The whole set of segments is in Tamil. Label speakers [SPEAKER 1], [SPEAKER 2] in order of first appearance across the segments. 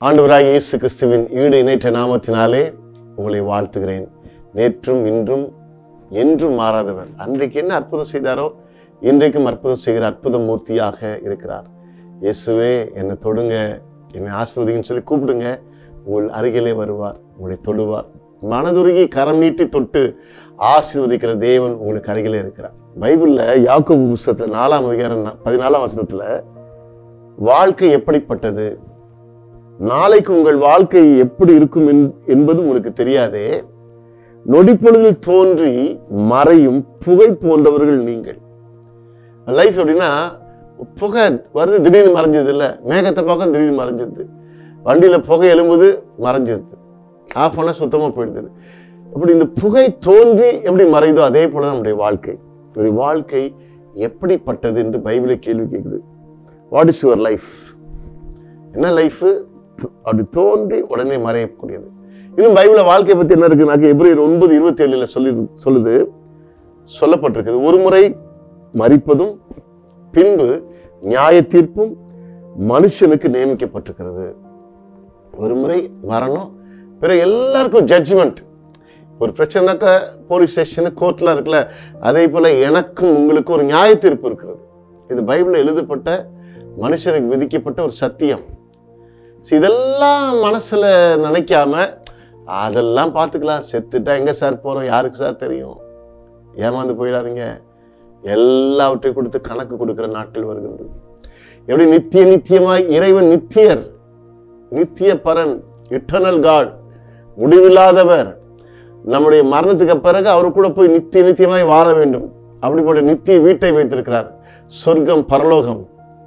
[SPEAKER 1] ஆண்டவராக இயேசு கிறிஸ்துவின் ஈடு இணைற்ற நாமத்தினாலே உங்களை வாழ்த்துகிறேன் நேற்றும் இன்றும் என்றும் மாறாதவர் அன்றைக்கு என்ன அற்புதம் செய்தாரோ இன்றைக்கும் அற்புதம் செய்கிற அற்புத மூர்த்தியாக இருக்கிறார் இயேசுவே என்னை தொடுங்க என்னை ஆசிர்வதிங்கன்னு சொல்லி கூப்பிடுங்க உங்கள் அருகிலே வருவார் உங்களை தொடுவார் மனதுருகி கரம் நீட்டி தொட்டு ஆசீர்வதிக்கிற தேவன் உங்களுக்கு அருகிலே இருக்கிறார் பைபிளில் யாக்கோபு புஸ்தகத்தில் நாலாம் அதிகாரம் நா- பதினாலாம் வசனத்தில் வாழ்க்கை எப்படிப்பட்டது நாளைக்கு உங்கள் வாழ்க்கை எப்படி இருக்கும் என்- என்பது உங்களுக்கு தெரியாதே நொடிப்பொழுதில் தோன்றி மறையும் புகை போன்றவர்கள் நீங்கள் லைஃப் எப்படின்னா புகை வருது திடீர்னு மறைஞ்சது இல்லை மேகத்தை பார்க்க திடீர்னு மறைஞ்சது வண்டியில் புகை எழும்புது மறைஞ்சிருது ஆஃப் பண்ணால் சுத்தமாக போயிடுது அப்படி இந்த புகை தோன்றி எப்படி மறையுதோ அதே போல தான் நம்முடைய வாழ்க்கை நம்முடைய வாழ்க்கை எப்படிப்பட்டது என்று பைபிளை கேள்வி கேட்குது வாட் இஸ் யுவர் லைஃப் என்ன லைஃப் அப்படி தோன்றி உடனே மறையக்கூடியது இன்னும் பைபிளில் வாழ்க்கையை பற்றி என்ன இருக்குனாக்க எப்ரியர் ஒன்பது இருபத்தி ஏழுல சொல்லி சொல்லுது சொல்லப்பட்டிருக்குது ஒரு முறை மறிப்பதும் பின்பு நியாய தீர்ப்பும் மனுஷனுக்கு நியமிக்கப்பட்டிருக்கிறது ஒரு முறை மரணம் பிறகு எல்லாருக்கும் ஜட்ஜ்மெண்ட் ஒரு பிரச்சனைனாக்கா போலீஸ் ஸ்டேஷனு கோர்ட்லாம் இருக்குல்ல அதே போல எனக்கும் உங்களுக்கும் ஒரு நியாய தீர்ப்பு இருக்கிறது இது பைபிளில் எழுதப்பட்ட மனுஷனுக்கு விதிக்கப்பட்ட ஒரு சத்தியம் சரி, இதெல்லாம் மனசுல நினைக்காம அதெல்லாம் பார்த்துக்கலாம் செத்துட்டா எங்க சார் போறோம் யாருக்கு சார் தெரியும் ஏமாந்து போயிடாதீங்க எல்லாவற்றையும் கொடுத்து கணக்கு கொடுக்கிற நாட்கள் வருகிறது எப்படி நித்திய நித்தியமாய் இறைவன் நித்தியர் நித்திய பரன் இட்டர்னல் காட் முடிவில்லாதவர் நம்முடைய மரணத்துக்கு பிறகு அவர் கூட போய் நித்திய நித்தியமாய் வாழ வேண்டும் அப்படிப்பட்ட நித்திய வீட்டை வைத்திருக்கிறார் சொர்க்கம் பரலோகம்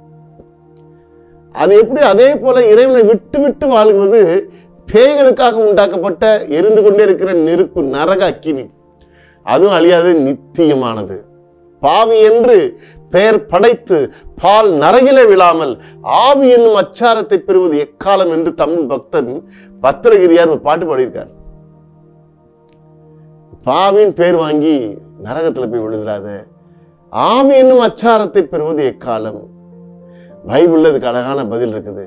[SPEAKER 1] அது எப்படி அதே போல இறைவனை விட்டு விட்டு வாழ்வது பேய்களுக்காக உண்டாக்கப்பட்ட எரிந்து கொண்டே இருக்கிற நெருப்பு நரக அக்கினி அதுவும் அழியாது நித்தியமானது பாவி என்று பெயர் படைத்து பால் நரகிலே விழாமல் ஆவி என்னும் அச்சாரத்தை பெறுவது எக்காலம் என்று தமிழ் பக்தன் பத்திரகிரியார் ஒரு பாட்டு பாடியிருக்கார் பாவின் பேர் வாங்கி நரகத்துல போய் விழுதுறாத ஆவி என்னும் அச்சாரத்தை பெறுவது எக்காலம் பைபிள்ல இதுக்கு அழகான பதில் இருக்குது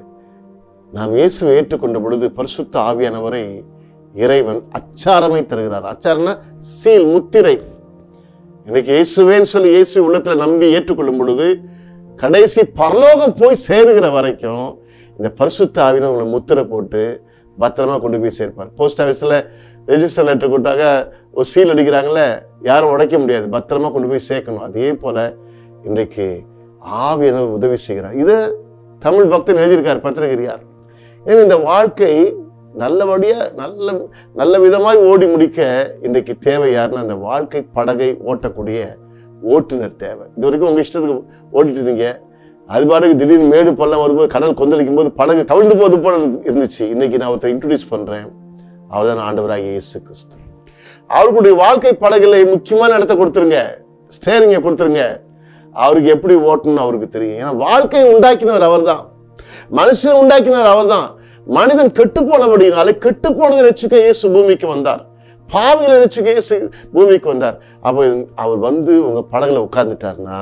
[SPEAKER 1] நாம் இயேசுவை ஏற்றுக்கொண்ட பொழுது பரிசுத்த ஆவியானவரை இறைவன் அச்சாரமை தருகிறார் அச்சாரம்னா சீல் முத்திரை இன்னைக்கு இயேசுவேன்னு சொல்லி இயேசு உள்ளத்துல நம்பி ஏற்றுக்கொள்ளும் பொழுது கடைசி பரலோகம் போய் சேருகிற வரைக்கும் இந்த பரிசுத்த ஆவியினர் உங்களை முத்திரை போட்டு பத்திரமா கொண்டு போய் சேர்ப்பார் போஸ்ட் ஆஃபீஸில் ரெஜிஸ்டர் லெட்டர் கொடுத்தாக்க ஒரு சீல் அடிக்கிறாங்களே யாரும் உடைக்க முடியாது பத்திரமா கொண்டு போய் சேர்க்கணும் அதே போல இன்றைக்கு ஆவியானவர் உதவி செய்கிறார் இது தமிழ் பக்தன் எழுதியிருக்கார் பத்திரகிரியார் ஏன்னா இந்த வாழ்க்கை நல்லபடியா நல்ல நல்ல விதமாய் ஓடி முடிக்க இன்றைக்கு தேவை யாருன்னா அந்த வாழ்க்கை படகை ஓட்டக்கூடிய ஓட்டுநர் தேவை இது வரைக்கும் உங்க இஷ்டத்துக்கு ஓட்டிட்டு இருந்தீங்க அது பாட்டுக்கு திடீர்னு மேடு பள்ளம் வரும்போது கடல் கொந்தளிக்கும் போது படகு கவிழ்ந்து போது போல இருந்துச்சு இன்னைக்கு நான் ஒருத்தர் இன்ட்ரடியூஸ் பண்றேன் அவர்தான் ஆண்டவராக இயேசு கிறிஸ்து அவர்களுடைய வாழ்க்கை படகுல முக்கியமான இடத்த கொடுத்துருங்க ஸ்டேரிங்கை கொடுத்துருங்க அவருக்கு எப்படி ஓட்டணும்னு அவருக்கு தெரியும் ஏன்னா வாழ்க்கையை உண்டாக்கினவர் அவர்தான் மனுஷன் உண்டாக்கினவர் அவர்தான் மனிதன் கெட்டு போனபடினாலே கெட்டு போனதை ரட்சிக்க இயேசு பூமிக்கு வந்தார் பாவியில ரட்சிக்க இயேசு பூமிக்கு வந்தார் அப்போ அவர் வந்து உங்க படகுல உட்கார்ந்துட்டாருன்னா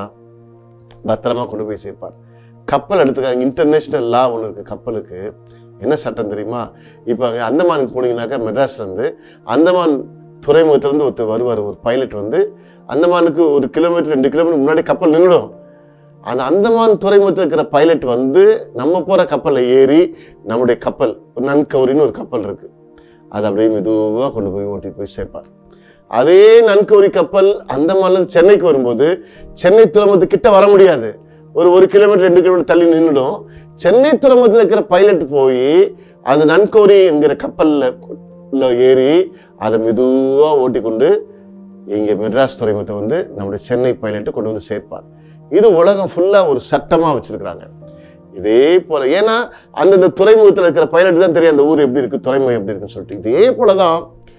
[SPEAKER 1] பத்திரமா கொண்டு போய் சேர்ப்பார் கப்பல் எடுத்துக்காங்க இன்டர்நேஷனல் லா ஒன்று இருக்கு கப்பலுக்கு என்ன சட்டம் தெரியுமா இப்போ அங்கே அந்தமானுக்கு போனீங்கன்னாக்கா மெட்ராஸ்ல இருந்து அந்தமான் துறைமுகத்திலேருந்து ஒருத்தர் வருவார் ஒரு பைலட் வந்து அந்தமானுக்கு ஒரு கிலோமீட்டர் ரெண்டு கிலோமீட்டர் முன்னாடி கப்பல் நின்றுடும் அந்த அந்தமான் துறைமுகத்தில் இருக்கிற பைலட் வந்து நம்ம போகிற கப்பலில் ஏறி நம்முடைய கப்பல் ஒரு நன்கௌரின்னு ஒரு கப்பல் இருக்கு அதை அப்படியே மெதுவாக கொண்டு போய் ஓட்டி போய் சேர்ப்பார் அதே நன்கௌரி கப்பல் அந்தமான்லேருந்து சென்னைக்கு வரும்போது சென்னை துறைமுகத்து கிட்ட வர முடியாது ஒரு ஒரு கிலோமீட்டர் ரெண்டு கிலோமீட்டர் தள்ளி நின்றுடும் சென்னை துறைமுகத்தில் இருக்கிற பைலட் போய் அந்த நன்கௌரி என்கிற கப்பலில் ஏறி அதை மெதுவாக ஓட்டி கொண்டு இங்கே மெட்ராஸ் துறைமுகத்தை வந்து நம்முடைய சென்னை பைலட்டை கொண்டு வந்து சேர்ப்பார் இது உலகம் ஃபுல்லாக ஒரு சட்டமாக வச்சிருக்கிறாங்க இதே போல ஏன்னா அந்தந்த துறைமுகத்தில் இருக்கிற பைலட் தான் தெரியும் அந்த ஊர் எப்படி இருக்கு துறைமுகம் எப்படி இருக்குன்னு சொல்லிட்டு இதே போல தான்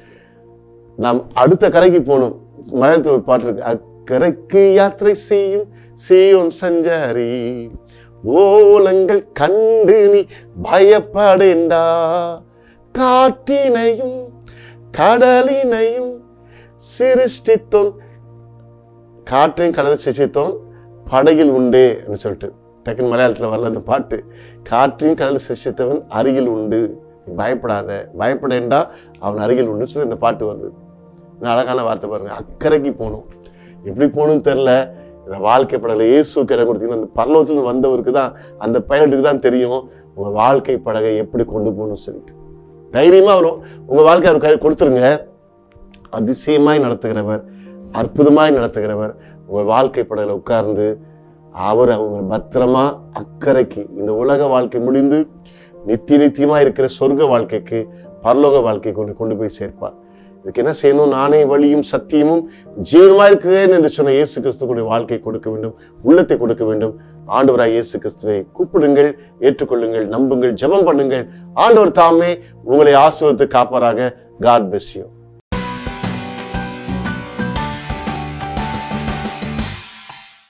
[SPEAKER 1] நாம் அடுத்த கரைக்கு போகணும் மலையாளத்தில் ஒரு பாட்டு இருக்கு அக்கரைக்கு யாத்திரை செய்யும் சீயோன் சஞ்சாரி ஓலங்கள் கண்டு நீ பயப்படேண்டா காற்றினையும் கடலினையும் சிருஷ்டித்தோன் காற்றையும் கடலை சிருஷ்டித்தோன் படகில் உண்டே அப்படின்னு சொல்லிட்டு டக்குன்னு மலையாளத்தில் வரல அந்த பாட்டு காற்றையும் கடல் சிருஷ்டித்தவன் அருகில் உண்டு நீ பயப்படாத பயப்படேண்டா அவன் அருகில் உண்டுன்னு சொல்லி இந்த பாட்டு வருது இந்த அழகான வார்த்தை பாருங்க அக்கறைக்கு போகணும் எப்படி போகணும்னு தெரில இந்த வாழ்க்கை படலை இயேசுக்கு இடம் கொடுத்தீங்கன்னா அந்த பரலோகத்துலேருந்து வந்தவருக்கு தான் அந்த பைலட்டுக்கு தான் தெரியும் உங்கள் வாழ்க்கை படகை எப்படி கொண்டு போகணும்னு சொல்லிட்டு தைரியமாக வரும் உங்கள் வாழ்க்கை அவர் கை கொடுத்துருங்க அதிசயமாய் நடத்துகிறவர் அற்புதமாய் நடத்துகிறவர் உங்கள் வாழ்க்கை படகுல உட்கார்ந்து அவர் அவங்க பத்திரமா அக்கறைக்கு இந்த உலக வாழ்க்கை முடிந்து நித்திய நித்தியமா இருக்கிற சொர்க்க வாழ்க்கைக்கு பரலோக வாழ்க்கைக்கு கொண்டு கொண்டு போய் சேர்ப்பார் இதுக்கு என்ன செய்யணும் நானே வழியும் சத்தியமும் ஜீவனமா இருக்கிறேன் என்று சொன்ன இயேசு கிறிஸ்துவுடைய வாழ்க்கை கொடுக்க வேண்டும் உள்ளத்தை கொடுக்க வேண்டும் ஆண்டவராய் இயேசு கிறிஸ்துவை கூப்பிடுங்கள் ஏற்றுக்கொள்ளுங்கள் நம்புங்கள் ஜெபம் பண்ணுங்கள் ஆண்டவர் தாமே உங்களை ஆசிர்வத்து காப்பாராக காட் bless you